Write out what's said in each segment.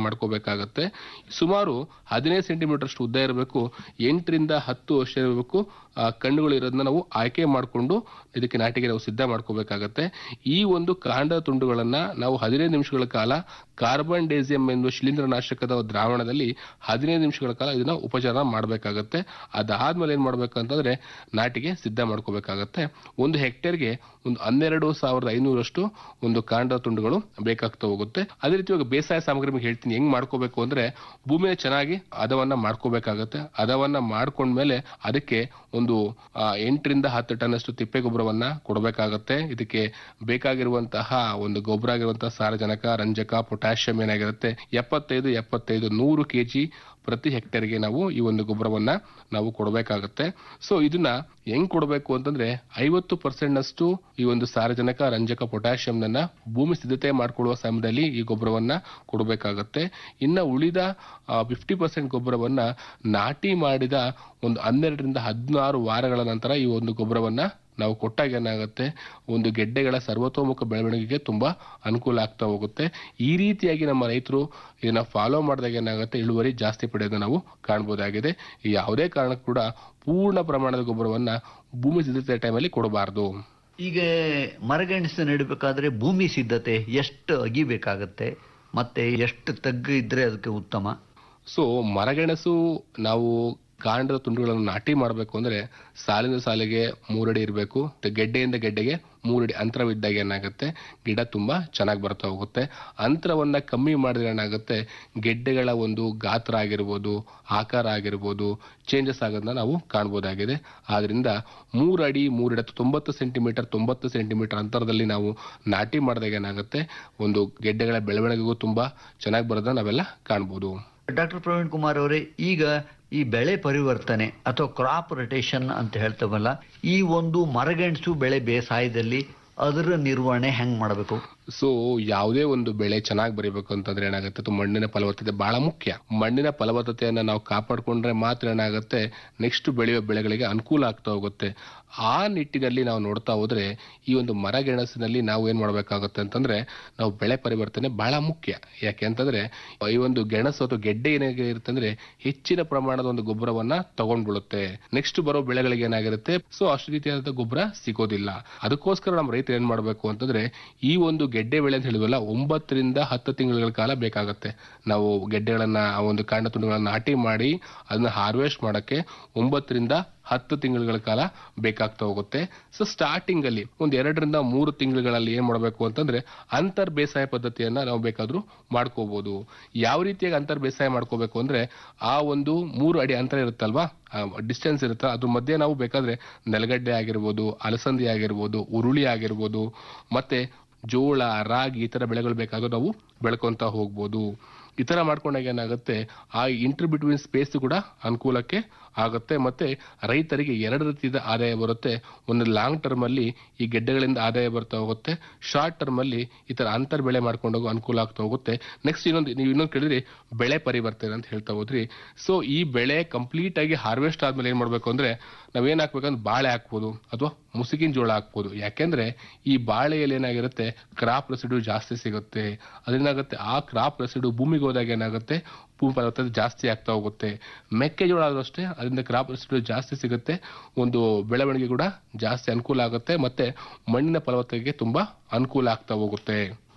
ಮಾಡ್ಕೋಬೇಕಾಗತ್ತೆ ಸುಮಾರು ಹದಿನೈದು ಸೆಂಟಿಮೀಟರ್ ಅಷ್ಟು ಉದ್ದ ಇರಬೇಕು ಎಂಟರಿಂದ ಹತ್ತು ವರ್ಷ ಇರಬೇಕು ಆ ಕಣ್ಣುಗಳು ಇರೋದನ್ನ ನಾವು ಆಯ್ಕೆ ಮಾಡಿಕೊಂಡು ಇದಕ್ಕೆ ನಾಟಿಗೆ ನಾವು ಸಿದ್ಧ ಮಾಡ್ಕೋಬೇಕಾಗತ್ತೆ ಈ ಒಂದು ಕಾಂಡ ತುಂಡುಗಳನ್ನ ನಾವು ಹದಿನೈದು ನಿಮಿಷಗಳ ಕಾಲ ಕಾರ್ಬನ್ ಡೇಸಿಯಂ ಎನ್ನುವ ಶಿಲೀಂಧ್ರನಾಶಕದ ದ್ರಾವಣದಲ್ಲಿ ಹದಿನೈದು ನಿಮಿಷಗಳ ಕಾಲ ಇದನ್ನ ಉಪಚಾರ ಮಾಡಬೇಕಾಗತ್ತೆ ಅದಾದ್ಮೇಲೆ ಏನ್ ಮಾಡ್ಬೇಕಂತಂದ್ರೆ ನಾಟಿಗೆ ಸಿದ್ಧ ಮಾಡ್ಕೋಬೇಕಾಗತ್ತೆ ಒಂದು ಹೆಕ್ಟೇರ್ಗೆ ಒಂದು ಹನ್ನೆರಡು ಸಾವಿರದ ಐನೂರಷ್ಟು ಒಂದು ಕಾಂಡ ತುಂಡುಗಳು ಬೇಕಾಗ್ತಾ ಹೋಗುತ್ತೆ ಅದೇ ರೀತಿ ಇವಾಗ ಬೇಸಾಯ ಸಾಮಗ್ರಿ ನಿಮ್ಗೆ ಹೇಳ್ತೀನಿ ಹೆಂಗ್ ಮಾಡ್ಕೋಬೇಕು ಅಂದ್ರೆ ಭೂಮಿನ ಚೆನ್ನಾಗಿ ಹದವನ್ನ ಮಾಡ್ಕೋಬೇಕಾಗತ್ತೆ ಹದವನ್ನ ಮಾಡ್ಕೊಂಡ್ಮೇಲೆ ಅದಕ್ಕೆ ಒಂದು ಆ, ಎಂಟರಿಂದ ಹತ್ತು ಟನ್ ಅಷ್ಟು ತಿಪ್ಪೆ ಗೊಬ್ಬರವನ್ನ ಕೊಡಬೇಕಾಗತ್ತೆ ಇದಕ್ಕೆ ಬೇಕಾಗಿರುವಂತಹ ಒಂದು ಗೊಬ್ಬರ ಆಗಿರುವಂತಹ ಸಾರಜನಕ ರಂಜಕ ಪೊಟ್ಯಾಷಿಯಂ ಏನಾಗಿರುತ್ತೆ ಎಪ್ಪತ್ತೈದು ಎಪ್ಪತ್ತೈದು ನೂರು ಕೆಜಿ ಪ್ರತಿ ಹೆಕ್ಟೇರ್ಗೆ ನಾವು ಈ ಒಂದು ಗೊಬ್ಬರವನ್ನ ನಾವು ಕೊಡಬೇಕಾಗತ್ತೆ ಸೊ ಇದನ್ನ ಹೆಂಗ್ ಕೊಡಬೇಕು ಅಂತಂದ್ರೆ ಐವತ್ತು ಪರ್ಸೆಂಟ್ ನಷ್ಟು ಈ ಒಂದು ಸಾರಜನಕ ರಂಜಕ ಪೊಟ್ಯಾಷಿಯಂನ ಭೂಮಿ ಸಿದ್ಧತೆ ಮಾಡ್ಕೊಳ್ಳುವ ಸಮಯದಲ್ಲಿ ಈ ಗೊಬ್ಬರವನ್ನ ಕೊಡಬೇಕಾಗತ್ತೆ ಇನ್ನ ಉಳಿದ ಫಿಫ್ಟಿ ಪರ್ಸೆಂಟ್ ಗೊಬ್ಬರವನ್ನ ನಾಟಿ ಮಾಡಿದ ಒಂದು ಹನ್ನೆರಡರಿಂದ ಹದಿನಾರು ವಾರಗಳ ನಂತರ ಈ ಒಂದು ಗೊಬ್ಬರವನ್ನ ನಾವು ಕೊಟ್ಟಾಗ ಏನಾಗುತ್ತೆ ಒಂದು ಗೆಡ್ಡೆಗಳ ಸರ್ವತೋಮುಖ ಬೆಳವಣಿಗೆಗೆ ತುಂಬಾ ಅನುಕೂಲ ಆಗ್ತಾ ಹೋಗುತ್ತೆ ಈ ರೀತಿಯಾಗಿ ನಮ್ಮ ರೈತರು ಇದನ್ನ ಫಾಲೋ ಮಾಡಿದಾಗ ಏನಾಗುತ್ತೆ ಇಳುವರಿ ಜಾಸ್ತಿ ಪಡೆಯೋದನ್ನ ನಾವು ಕಾಣಬಹುದಾಗಿದೆ ಯಾವುದೇ ಕಾರಣಕ್ಕೂ ಕೂಡ ಪೂರ್ಣ ಪ್ರಮಾಣದ ಗೊಬ್ಬರವನ್ನ ಭೂಮಿ ಸಿದ್ಧತೆ ಟೈಮಲ್ಲಿ ಕೊಡಬಾರದು ಈಗ ಮರಗೆಣಸು ನೆಡಬೇಕಾದ್ರೆ ಭೂಮಿ ಸಿದ್ಧತೆ ಎಷ್ಟು ಅಗಿಬೇಕಾಗತ್ತೆ ಮತ್ತೆ ಎಷ್ಟು ತಗ್ಗು ಇದ್ರೆ ಅದಕ್ಕೆ ಉತ್ತಮ ಸೊ ಮರಗೆಣಸು ನಾವು ಕಾಂಡದ ತುಂಡುಗಳನ್ನು ನಾಟಿ ಮಾಡಬೇಕು ಅಂದ್ರೆ ಸಾಲಿನ ಸಾಲಿಗೆ ಮೂರಡಿ ಇರಬೇಕು ಗೆಡ್ಡೆಯಿಂದ ಗೆಡ್ಡೆಗೆ ಮೂರಡಿ ಅಂತರವಿದ್ದಾಗ ಏನಾಗುತ್ತೆ ಗಿಡ ತುಂಬಾ ಚೆನ್ನಾಗಿ ಬರ್ತಾ ಹೋಗುತ್ತೆ ಅಂತರವನ್ನ ಕಮ್ಮಿ ಮಾಡಿದ್ರೆ ಏನಾಗುತ್ತೆ ಗೆಡ್ಡೆಗಳ ಒಂದು ಗಾತ್ರ ಆಗಿರ್ಬೋದು ಆಕಾರ ಆಗಿರ್ಬೋದು ಚೇಂಜಸ್ ಆಗೋದನ್ನ ನಾವು ಕಾಣ್ಬೋದಾಗಿದೆ ಆದ್ರಿಂದ ಮೂರು ಅಡಿ ಮೂರಡಿ ಅಥವಾ ತೊಂಬತ್ತು ಸೆಂಟಿಮೀಟರ್ ತೊಂಬತ್ತು ಸೆಂಟಿಮೀಟರ್ ಅಂತರದಲ್ಲಿ ನಾವು ನಾಟಿ ಮಾಡಿದಾಗ ಏನಾಗುತ್ತೆ ಒಂದು ಗೆಡ್ಡೆಗಳ ಬೆಳವಣಿಗೆಗೂ ತುಂಬಾ ಚೆನ್ನಾಗಿ ಬರೋದನ್ನ ನಾವೆಲ್ಲ ಕಾಣ್ಬೋದು ಡಾಕ್ಟರ್ ಪ್ರವೀಣ್ ಕುಮಾರ್ ಅವರೇ ಈಗ ಈ ಬೆಳೆ ಪರಿವರ್ತನೆ ಅಥವಾ ಕ್ರಾಪ್ ರೊಟೇಷನ್ ಅಂತ ಹೇಳ್ತೇವಲ್ಲ ಈ ಒಂದು ಮರಗೆಣಸು ಬೆಳೆ ಬೇಸಾಯದಲ್ಲಿ ಅದರ ನಿರ್ವಹಣೆ ಹೆಂಗ್ ಮಾಡಬೇಕು ಸೊ ಯಾವುದೇ ಒಂದು ಬೆಳೆ ಚೆನ್ನಾಗಿ ಬರೀಬೇಕು ಅಂತಂದ್ರೆ ಏನಾಗುತ್ತೆ ಅದು ಮಣ್ಣಿನ ಫಲವತ್ತತೆ ಬಹಳ ಮುಖ್ಯ ಮಣ್ಣಿನ ಫಲವತ್ತತೆಯನ್ನ ನಾವು ಕಾಪಾಡ್ಕೊಂಡ್ರೆ ಮಾತ್ರ ಏನಾಗುತ್ತೆ ನೆಕ್ಸ್ಟ್ ಬೆಳೆಯುವ ಬೆಳೆಗಳಿಗೆ ಅನುಕೂಲ ಆಗ್ತಾ ಹೋಗುತ್ತೆ ಆ ನಿಟ್ಟಿನಲ್ಲಿ ನಾವು ನೋಡ್ತಾ ಹೋದ್ರೆ ಈ ಒಂದು ಮರಗೆಣಸಿನಲ್ಲಿ ನಾವು ಏನ್ ಮಾಡ್ಬೇಕಾಗುತ್ತೆ ಅಂತಂದ್ರೆ ನಾವು ಬೆಳೆ ಪರಿವರ್ತನೆ ಬಹಳ ಮುಖ್ಯ ಯಾಕೆ ಅಂತಂದ್ರೆ ಈ ಒಂದು ಗೆಣಸು ಅಥವಾ ಗೆಡ್ಡೆ ಏನಾಗಿ ಇರುತ್ತೆ ಅಂದ್ರೆ ಹೆಚ್ಚಿನ ಪ್ರಮಾಣದ ಒಂದು ಗೊಬ್ಬರವನ್ನ ತಗೊಂಡ್ಬಿಡುತ್ತೆ ನೆಕ್ಸ್ಟ್ ಬರೋ ಬೆಳೆಗಳಿಗೆ ಏನಾಗಿರುತ್ತೆ ಸೊ ಅಷ್ಟು ರೀತಿಯಾದ ಗೊಬ್ಬರ ಸಿಗೋದಿಲ್ಲ ಅದಕ್ಕೋಸ್ಕರ ನಮ್ಮ ರೈತರು ಏನ್ ಮಾಡ್ಬೇಕು ಅಂತಂದ್ರೆ ಈ ಒಂದು ಗೆಡ್ಡೆ ಬೆಳೆ ಅಂತ ಹೇಳಿದ್ವಲ್ಲ ಒಂಬತ್ತರಿಂದ ಹತ್ತು ತಿಂಗಳ ಕಾಲ ಬೇಕಾಗುತ್ತೆ ನಾವು ಗೆಡ್ಡೆಗಳನ್ನ ಆ ಒಂದು ಕಾಂಡ ತುಂಡುಗಳನ್ನ ನಾಟಿ ಮಾಡಿ ಅದನ್ನ ಹಾರ್ವೆಸ್ಟ್ ಮಾಡಕ್ಕೆ ಒಂಬತ್ತರಿಂದ ಹತ್ತು ತಿಂಗಳ ಕಾಲ ಬೇಕಾಗ್ತಾ ಹೋಗುತ್ತೆ ಸೊ ಸ್ಟಾರ್ಟಿಂಗ್ ಅಲ್ಲಿ ಒಂದ್ ಎರಡರಿಂದ ಮೂರು ತಿಂಗಳುಗಳಲ್ಲಿ ಏನ್ ಮಾಡಬೇಕು ಅಂತಂದ್ರೆ ಅಂತರ್ ಬೇಸಾಯ ಪದ್ಧತಿಯನ್ನ ನಾವು ಬೇಕಾದ್ರೂ ಮಾಡ್ಕೋಬಹುದು ಯಾವ ರೀತಿಯಾಗಿ ಅಂತರ್ ಬೇಸಾಯ ಮಾಡ್ಕೋಬೇಕು ಅಂದ್ರೆ ಆ ಒಂದು ಮೂರು ಅಡಿ ಅಂತರ ಇರುತ್ತಲ್ವಾ ಡಿಸ್ಟೆನ್ಸ್ ಇರುತ್ತೆ ಅದ್ರ ಮಧ್ಯೆ ನಾವು ಬೇಕಾದ್ರೆ ನೆಲಗಡ್ಡೆ ಆಗಿರ್ಬೋದು ಅಲಸಂದಿ ಆಗಿರ್ಬೋದು ಉರುಳಿ ಆಗಿರ್ಬೋದು ಮತ್ತೆ ಜೋಳ ರಾಗಿ ಈ ತರ ಬೆಳೆಗಳು ಬೇಕಾದ್ರೂ ನಾವು ಬೆಳ್ಕೊಂತ ಹೋಗ್ಬೋದು ಈ ತರ ಮಾಡ್ಕೊಂಡಾಗ ಏನಾಗುತ್ತೆ ಆ ಇಂಟರ್ ಬಿಟ್ವೀನ್ ಸ್ಪೇಸ್ ಕೂಡ ಅನುಕೂಲಕ್ಕೆ ಆಗುತ್ತೆ ಮತ್ತೆ ರೈತರಿಗೆ ಎರಡು ರೀತಿಯ ಆದಾಯ ಬರುತ್ತೆ ಒಂದು ಲಾಂಗ್ ಟರ್ಮ್ ಅಲ್ಲಿ ಈ ಗೆಡ್ಡೆಗಳಿಂದ ಆದಾಯ ಬರ್ತಾ ಹೋಗುತ್ತೆ ಶಾರ್ಟ್ ಟರ್ಮ್ ಅಲ್ಲಿ ಈ ತರ ಅಂತರ್ ಬೆಳೆ ಮಾಡ್ಕೊಂಡೋಗೋ ಅನುಕೂಲ ಆಗ್ತಾ ಹೋಗುತ್ತೆ ನೆಕ್ಸ್ಟ್ ಇನ್ನೊಂದು ನೀವು ಇನ್ನೊಂದು ಕೇಳಿದ್ರಿ ಬೆಳೆ ಪರಿವರ್ತನೆ ಅಂತ ಹೇಳ್ತಾ ಹೋದ್ರಿ ಸೊ ಈ ಬೆಳೆ ಕಂಪ್ಲೀಟ್ ಆಗಿ ಹಾರ್ವೆಸ್ಟ್ ಆದ್ಮೇಲೆ ಏನ್ ಮಾಡ್ಬೇಕು ಅಂದ್ರೆ ನಾವೇನ್ ಹಾಕ್ಬೇಕಂದ್ರೆ ಬಾಳೆ ಹಾಕ್ಬೋದು ಅಥವಾ ಮುಸುಕಿನ ಜೋಳ ಹಾಕ್ಬೋದು ಯಾಕೆಂದ್ರೆ ಈ ಬಾಳೆಯಲ್ಲಿ ಏನಾಗಿರುತ್ತೆ ಕ್ರಾಪ್ ರೆಸಿಡ್ಯೂ ಜಾಸ್ತಿ ಸಿಗುತ್ತೆ ಅದೇನಾಗುತ್ತೆ ಆ ಕ್ರಾಪ್ ರೆಸಿಡ್ಯೂ ಭೂಮಿಗೆ ಹೋದಾಗ ಏನಾಗುತ್ತೆ ಭೂಮಿ ಫಲವತ್ತತೆ ಜಾಸ್ತಿ ಆಗ್ತಾ ಹೋಗುತ್ತೆ ಮೆಕ್ಕೆಜೋಳ ಆದ್ರೂ ಅಷ್ಟೇ ಅದರಿಂದ ಕ್ರಾಪ್ ರೆಸಿಡ್ಯೂ ಜಾಸ್ತಿ ಸಿಗುತ್ತೆ ಒಂದು ಬೆಳವಣಿಗೆ ಕೂಡ ಜಾಸ್ತಿ ಅನುಕೂಲ ಆಗುತ್ತೆ ಮತ್ತೆ ಮಣ್ಣಿನ ಫಲವತ್ತತೆಗೆ ತುಂಬಾ ಅನುಕೂಲ ಆಗ್ತಾ ಹೋಗುತ್ತೆ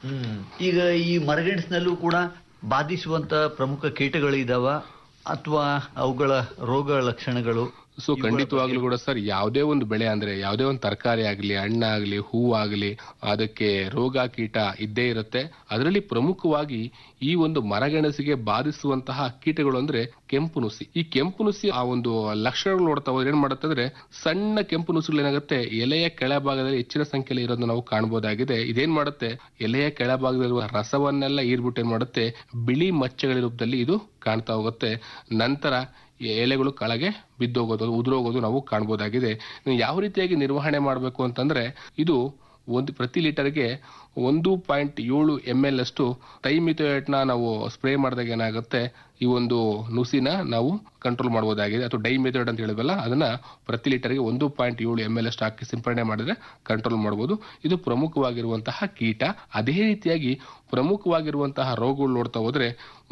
ಈಗ ಈ ಮರಗೆಣಸಿನಲ್ಲೂ ಕೂಡ ಬಾಧಿಸುವಂತ ಪ್ರಮುಖ ಕೀಟಗಳು ಇದಾವ ಅಥವಾ ಅವುಗಳ ರೋಗ ಲಕ್ಷಣಗಳು ಸೊ ಖಂಡಿತವಾಗ್ಲೂ ಕೂಡ ಸರ್ ಯಾವುದೇ ಒಂದು ಬೆಳೆ ಅಂದ್ರೆ ಯಾವುದೇ ಒಂದು ತರಕಾರಿ ಆಗಲಿ ಹಣ್ಣಾಗ್ಲಿ ಹೂವಾಗಲಿ ಅದಕ್ಕೆ ರೋಗ ಕೀಟ ಇದ್ದೇ ಇರುತ್ತೆ ಅದರಲ್ಲಿ ಪ್ರಮುಖವಾಗಿ ಈ ಒಂದು ಮರಗೆಣಸಿಗೆ ಬಾಧಿಸುವಂತಹ ಕೀಟಗಳು ಅಂದ್ರೆ ಕೆಂಪು ನುಸಿ ಈ ಕೆಂಪು ನುಸಿ ಆ ಒಂದು ಲಕ್ಷಣಗಳು ನೋಡ್ತಾ ಹೋದ್ರೆ ಏನ್ ಮಾಡುತ್ತೆ ಅಂದ್ರೆ ಸಣ್ಣ ಕೆಂಪು ನುಸಿಗಳು ಏನಾಗುತ್ತೆ ಎಲೆಯ ಕೆಳಭಾಗದಲ್ಲಿ ಹೆಚ್ಚಿನ ಸಂಖ್ಯೆಯಲ್ಲಿ ಇರೋದನ್ನ ನಾವು ಕಾಣಬಹುದಾಗಿದೆ ಇದೇನ್ ಮಾಡುತ್ತೆ ಎಲೆಯ ಕೆಳಭಾಗದಲ್ಲಿರುವ ರಸವನ್ನೆಲ್ಲ ಈರ್ಬಿಟ್ಟು ಏನ್ ಮಾಡುತ್ತೆ ಬಿಳಿ ಮಚ್ಚೆಗಳ ರೂಪದಲ್ಲಿ ಇದು ಕಾಣ್ತಾ ಹೋಗುತ್ತೆ ನಂತರ ಈ ಎಲೆಗಳು ಕೆಳಗೆ ಬಿದ್ದೋಗೋದು ಉದುರೋಗೋದು ನಾವು ಕಾಣ್ಬೋದಾಗಿದೆ ಇನ್ನು ಯಾವ ರೀತಿಯಾಗಿ ನಿರ್ವಹಣೆ ಮಾಡಬೇಕು ಅಂತಂದ್ರೆ ಇದು ಒಂದು ಪ್ರತಿ ಲೀಟರ್ಗೆ ಒಂದು ಪಾಯಿಂಟ್ ಏಳು ಎಮ್ ಎಲ್ ಅಷ್ಟು ಟೈಮಿಥೋಯೇಟ್ನ ನಾವು ಸ್ಪ್ರೇ ಮಾಡಿದಾಗ ಏನಾಗುತ್ತೆ ಈ ಒಂದು ನುಸಿನ ನಾವು ಕಂಟ್ರೋಲ್ ಮಾಡಬಹುದಾಗಿದೆ ಅಥವಾ ಡೈಮಿಥೋಯೇಟ್ ಅಂತ ಹೇಳಿದ್ವಲ್ಲ ಅದನ್ನ ಪ್ರತಿ ಲೀಟರ್ಗೆ ಒಂದು ಪಾಯಿಂಟ್ ಏಳು ಎಮ್ ಎಲ್ ಅಷ್ಟು ಹಾಕಿ ಸಿಂಪಡಣೆ ಮಾಡಿದ್ರೆ ಕಂಟ್ರೋಲ್ ಮಾಡಬಹುದು ಇದು ಪ್ರಮುಖವಾಗಿರುವಂತಹ ಕೀಟ ಅದೇ ರೀತಿಯಾಗಿ ಪ್ರಮುಖವಾಗಿರುವಂತಹ ರೋಗಗಳು ನೋಡ್ತಾ ಹೋದ್ರೆ